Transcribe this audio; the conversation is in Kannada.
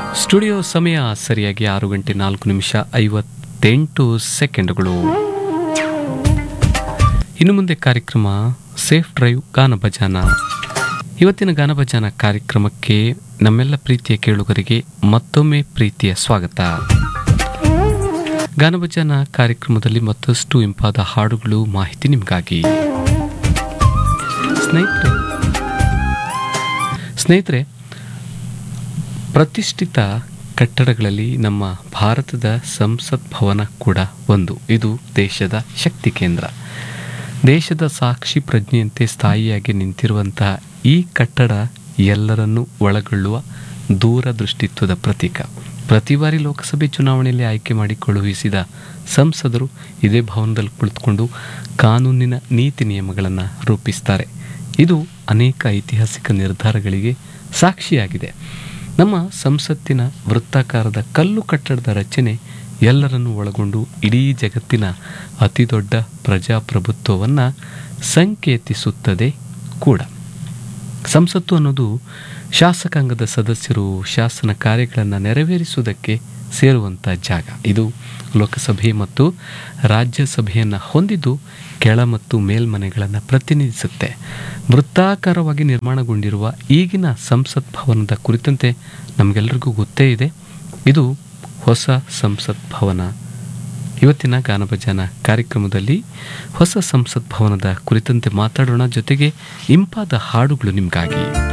ಸ್ಟುಡಿಯೋ ಸಮಯ ಸರಿಯಾಗಿ ಆರು ಗಂಟೆ ನಾಲ್ಕು ನಿಮಿಷ ಐವತ್ತೆಂಟು ಸೆಕೆಂಡುಗಳು ಇನ್ನು ಮುಂದೆ ಕಾರ್ಯಕ್ರಮ ಸೇಫ್ ಡ್ರೈವ್ ಗಾನ ಭಜಾನ ಇವತ್ತಿನ ಗಾನ ಭಜಾನ ಕಾರ್ಯಕ್ರಮಕ್ಕೆ ನಮ್ಮೆಲ್ಲ ಪ್ರೀತಿಯ ಕೇಳುಗರಿಗೆ ಮತ್ತೊಮ್ಮೆ ಪ್ರೀತಿಯ ಸ್ವಾಗತ ಗಾನ ಭಜಾನ ಕಾರ್ಯಕ್ರಮದಲ್ಲಿ ಮತ್ತಷ್ಟು ಇಂಪಾದ ಹಾಡುಗಳು ಮಾಹಿತಿ ನಿಮಗಾಗಿ ಸ್ನೇಹಿತರೆ ಸ್ನೇಹಿತರೆ ಪ್ರತಿಷ್ಠಿತ ಕಟ್ಟಡಗಳಲ್ಲಿ ನಮ್ಮ ಭಾರತದ ಸಂಸತ್ ಭವನ ಕೂಡ ಒಂದು ಇದು ದೇಶದ ಶಕ್ತಿ ಕೇಂದ್ರ ದೇಶದ ಸಾಕ್ಷಿ ಪ್ರಜ್ಞೆಯಂತೆ ಸ್ಥಾಯಿಯಾಗಿ ನಿಂತಿರುವಂತಹ ಈ ಕಟ್ಟಡ ಎಲ್ಲರನ್ನೂ ಒಳಗೊಳ್ಳುವ ದೂರದೃಷ್ಟಿತ್ವದ ಪ್ರತೀಕ ಪ್ರತಿ ಬಾರಿ ಲೋಕಸಭೆ ಚುನಾವಣೆಯಲ್ಲಿ ಆಯ್ಕೆ ಮಾಡಿ ಕಳುಹಿಸಿದ ಸಂಸದರು ಇದೇ ಭವನದಲ್ಲಿ ಕುಳಿತುಕೊಂಡು ಕಾನೂನಿನ ನೀತಿ ನಿಯಮಗಳನ್ನು ರೂಪಿಸ್ತಾರೆ ಇದು ಅನೇಕ ಐತಿಹಾಸಿಕ ನಿರ್ಧಾರಗಳಿಗೆ ಸಾಕ್ಷಿಯಾಗಿದೆ ನಮ್ಮ ಸಂಸತ್ತಿನ ವೃತ್ತಾಕಾರದ ಕಲ್ಲು ಕಟ್ಟಡದ ರಚನೆ ಎಲ್ಲರನ್ನೂ ಒಳಗೊಂಡು ಇಡೀ ಜಗತ್ತಿನ ಅತಿದೊಡ್ಡ ಪ್ರಜಾಪ್ರಭುತ್ವವನ್ನು ಸಂಕೇತಿಸುತ್ತದೆ ಕೂಡ ಸಂಸತ್ತು ಅನ್ನೋದು ಶಾಸಕಾಂಗದ ಸದಸ್ಯರು ಶಾಸನ ಕಾರ್ಯಗಳನ್ನು ನೆರವೇರಿಸುವುದಕ್ಕೆ ಸೇರುವಂಥ ಜಾಗ ಇದು ಲೋಕಸಭೆ ಮತ್ತು ರಾಜ್ಯಸಭೆಯನ್ನು ಹೊಂದಿದ್ದು ಕೆಳ ಮತ್ತು ಮೇಲ್ಮನೆಗಳನ್ನು ಪ್ರತಿನಿಧಿಸುತ್ತೆ ವೃತ್ತಾಕಾರವಾಗಿ ನಿರ್ಮಾಣಗೊಂಡಿರುವ ಈಗಿನ ಸಂಸತ್ ಭವನದ ಕುರಿತಂತೆ ನಮಗೆಲ್ಲರಿಗೂ ಗೊತ್ತೇ ಇದೆ ಇದು ಹೊಸ ಸಂಸತ್ ಭವನ ಇವತ್ತಿನ ಗಾನಭಜನ ಕಾರ್ಯಕ್ರಮದಲ್ಲಿ ಹೊಸ ಸಂಸತ್ ಭವನದ ಕುರಿತಂತೆ ಮಾತಾಡೋಣ ಜೊತೆಗೆ ಇಂಪಾದ ಹಾಡುಗಳು ನಿಮಗಾಗಿ